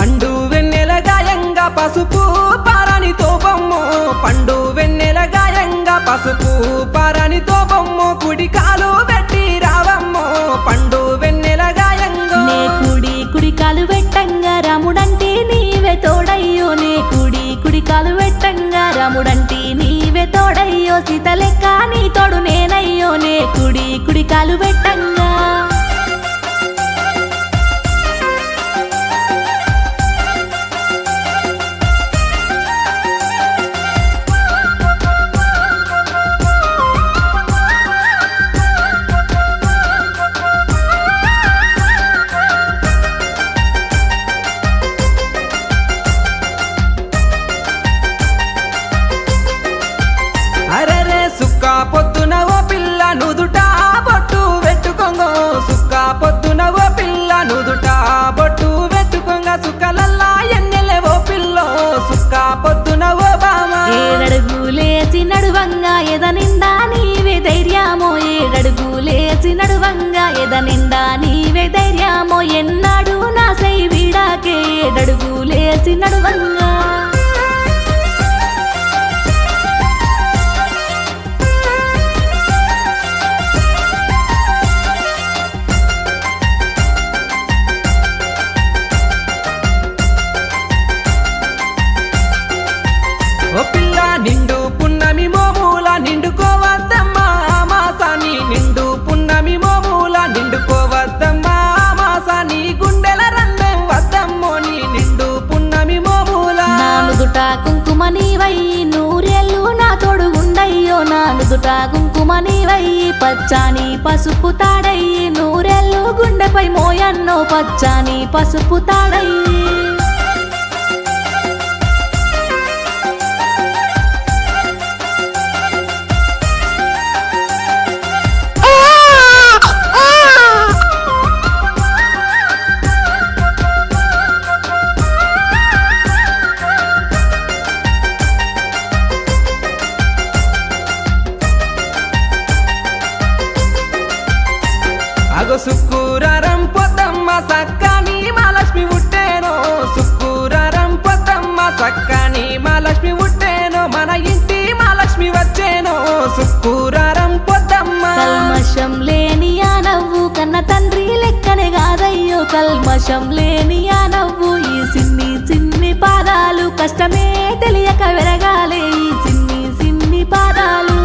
పండు వెన్నెల గాయంగా పసుపు పారని తోపమ్ము పండు వెన్నెల గాయంగా పసుపు పారని తోపమ్ము కుడి కాలు పెట్టి రావమ్ము పండు వెన్నెల గాయంగా నే కుడి కుడి కాలు వెట్టంగా రాముడంటే నీవే తోడయ్యో నే కుడి కుడి కాలు వెట్టంగా రాముడంటే నీవే తోడయ్యో సీత లెక్క నీ తోడు నేనయ్యో నే కుడి కుడి కాలు వెట్టంగా అరెరే సుక్క పొద్దున ఓ పిల్ల నుదుట బొట్టు పెట్టుకోంగో సుక్క పొద్దున ఓ పిల్ల నుదుట బొట్టు పెట్టుకోంగ సుక్కలల్లా ఎన్నెలే ఓ పిల్లో సుక్క పొద్దున ఓ బామ ఏడడుగులేసి నడువంగా ఎద నిండా నీవే ధైర్యమో ఏడడుగులేసి నడువంగా ఎద నిండా నీవే ధైర్యమో ఎన్నాడు నా సై వీడాకే ఏడడుగులేసి నడువంగా ఓ పిల్ల నిండు పున్నమి మోమూల నిండుకోవద్దమ్మా ఆ మాసాన్ని నిండు పున్నమి మోమూల నిండుకోవద్దమ్మా ఆ మాసాన్ని గుండెల రందం వద్దమ్మో నీ నిండు పున్నమి మోమూల నానుదుట కుంకుమ నీవై నూరేళ్ళు నా తోడు ఉండయ్యో నానుదుట కుంకుమ నీవై పచ్చాని పసుపు తాడయ్యి నూరేళ్ళు గుండెపై మోయన్నో పచ్చాని పసుపు తాడయ్యి అగో సుక్కూరారం పొద్దమ్మ సక్కని మా లక్ష్మి ఉట్టేనో సుక్కూరారం పొద్దమ్మ సక్కని మా లక్ష్మి ఉట్టేనో మన ఇంటి మా లక్ష్మి వచ్చేనో సుక్కూరారం పొద్దమ్మ కల్మషం లేని ఆ నవ్వు కన్న తండ్రి లెక్కనే కాదయ్యో కల్మషం లేని ఆ నవ్వు ఈ సిన్ని సిన్ని పాదాలు కష్టమే తెలియక వెరగాలే ఈ సిన్ని సిన్ని పాదాలు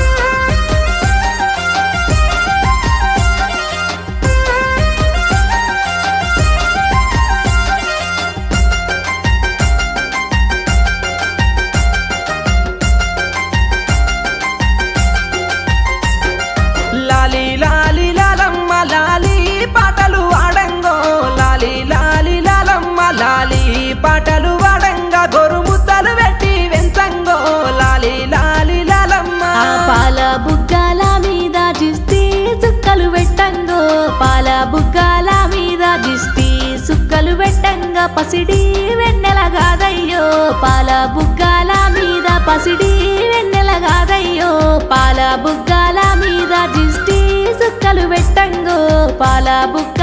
లాలి లాలి లాలమ్మ లాలి పాటలు ఆడంగో లాలి లాలి లాలమ్మ లాలి పాటలు ఆడంగా గొరు ముద్దలు పెట్టి వెంచంగో లాలి లాలి లాలమ్మ ఆ పాల బుగ్గాల మీద జిస్తి సుక్కలు పెట్టంగో పాల బుగ్గాల మీద జిస్తి సుక్కలు పెట్టంగా పసిడి వెన్నెల కాదయ్యో పాల బుగ్గాల మీద పసిడి వెన్నెల కాదయ్యో పాల బుగ్గాల మీద జిస్టి సుక్కలు పెట్టంగో పాల బుగ్గ